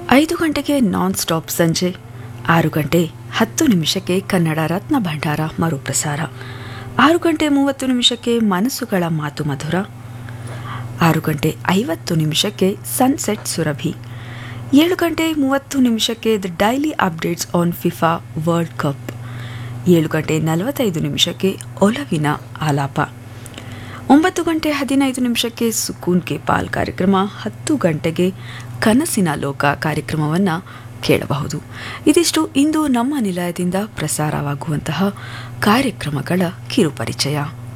ಐದು ಗಂಟೆಗೆ non stop ಸಂಜೆ ಆರು ಗಂಟೆ ಹತ್ತು ನಿಮಿಷಕ್ಕೆ ಕನ್ನಡ ರತ್ನ ಭಂಡಾರ ಮರುಪ್ರಸಾರ ಆರು ಗಂಟೆ ಮೂವತ್ತು ನಿಮಿಷಕ್ಕೆ ಮನಸ್ಸುಗಳ ಮಾತು ಮಧುರ ಆರು ಗಂಟೆ ಐವತ್ತು ನಿಮಿಷಕ್ಕೆ ಸನ್ಸೆಟ್ ಸುರಭಿ ಏಳು ಗಂಟೆ ಮೂವತ್ತು ನಿಮಿಷಕ್ಕೆ the daily updates on FIFA world cup ಏಳು ಗಂಟೆ ನಲವತ್ತೈದು ನಿಮಿಷಕ್ಕೆ ಒಲವಿನ ಆಲಾಪ ಒಂಬತ್ತು ಗಂಟೆ ಹದಿನೈದು ನಿಮಿಷಕ್ಕೆ ಸುಕೂನ್ ಕೆ ಪಾಲ್ ಕಾರ್ಯಕ್ರಮ ಹತ್ತು ಗಂಟೆಗೆ ಕನಸಿನ ಲೋಕ ಕಾರ್ಯಕ್ರಮವನ್ನು ಕೇಳಬಹುದು ಇದಿಷ್ಟು ಇಂದು ನಮ್ಮ ನಿಲಯದಿಂದ ಪ್ರಸಾರವಾಗುವಂತಹ ಕಾರ್ಯಕ್ರಮಗಳ ಕಿರುಪರಿಚಯ